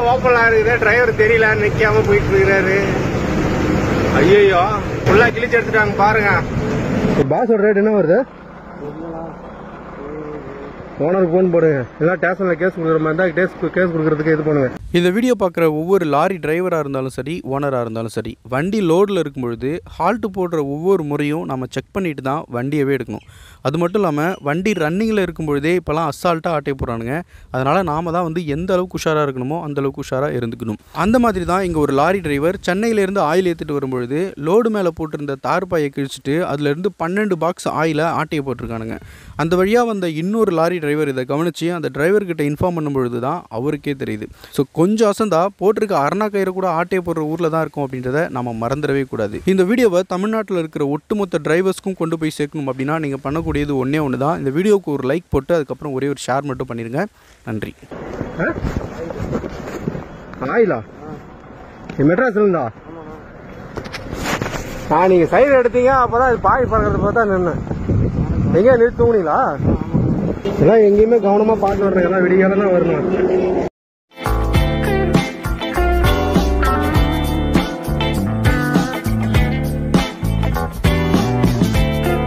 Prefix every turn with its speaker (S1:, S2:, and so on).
S1: ஓப்பனா இருக்குது டிரைவர் தெரியல நிக்காம போயிட்டு இருக்கிறாரு ஐயோ ஃபுல்லா கிழிச்சு எடுத்துட்டாங்க பாருங்க பாஸோட ரேட் என்ன வருது ஓனருக்கு ஃபோன் போடுங்க இல்லை ஸ்டேஷன்ல கேஸ் கொடுக்குற மாதிரி இருந்தால் கேஸ் கேஸ் கொடுக்கறதுக்கு இது பண்ணுங்க
S2: இந்த வீடியோ பார்க்குற ஒவ்வொரு லாரி டிரைவராக இருந்தாலும் சரி ஓனராக இருந்தாலும் சரி வண்டி லோடில் இருக்கும் பொழுது ஹால்ட்டு போடுற ஒவ்வொரு முறையும் நம்ம செக் பண்ணிட்டு தான் வண்டியவே எடுக்கணும் அது மட்டும் இல்லாமல் வண்டி ரன்னிங்கில் இருக்கும் பொழுதே இப்போலாம் அசால்ட்டாக ஆட்டை போடுறானுங்க அதனால் நாம தான் வந்து எந்த அளவுக்கு உஷாராக இருக்கணுமோ அந்த அளவுக்கு உஷாராக இருந்துக்கணும் அந்த மாதிரி தான் இங்கே ஒரு லாரி டிரைவர் சென்னையிலேருந்து ஆயில் ஏற்றிட்டு வரும்பொழுது லோடு மேலே போட்டிருந்த தார்பாயை கிழிச்சிட்டு அதுலேருந்து பன்னெண்டு பாக்ஸ் ஆயிலை ஆட்டையை போட்டிருக்கானுங்க அந்த வழியாக வந்த இன்னொரு லாரி டிரைவர் இதை கவனித்து அந்த டிரைவர்கிட்ட இன்ஃபார்ம் பண்ணும்பொழுது தான் அவருக்கே தெரியுது ஸோ கொஞ்சம் அசந்தா போட்டிருக்க அரணா கயிறு கூட ஆட்டையை போடுற ஊரில் தான் இருக்கும் அப்படின்றத நம்ம மறந்துடவே கூடாது இந்த வீடியோவை தமிழ்நாட்டில் இருக்கிற ஒட்டுமொத்த டிரைவர்ஸ்க்கும் கொண்டு போய் சேர்க்கணும் அப்படின்னா நீங்கள் பண்ணக்கூடியது ஒன்றே ஒன்று தான் இந்த வீடியோவுக்கு ஒரு லைக் போட்டு அதுக்கப்புறம் ஒரே ஒரு ஷேர் மட்டும் பண்ணிடுங்க நன்றி
S1: ஆயிலா மெட்ராஸ்ல இருந்தா ஆ நீங்க சைடு எடுத்தீங்க அப்பதான் அது பாய் பறக்கிறது பார்த்தா நின்னேன் எங்க நிறுத்தி தூங்குனீங்களா எல்லாம் எங்கேயுமே கவனமா பார்த்து வரணும் எல்லாம் விடிகாலம் தான் வரணும்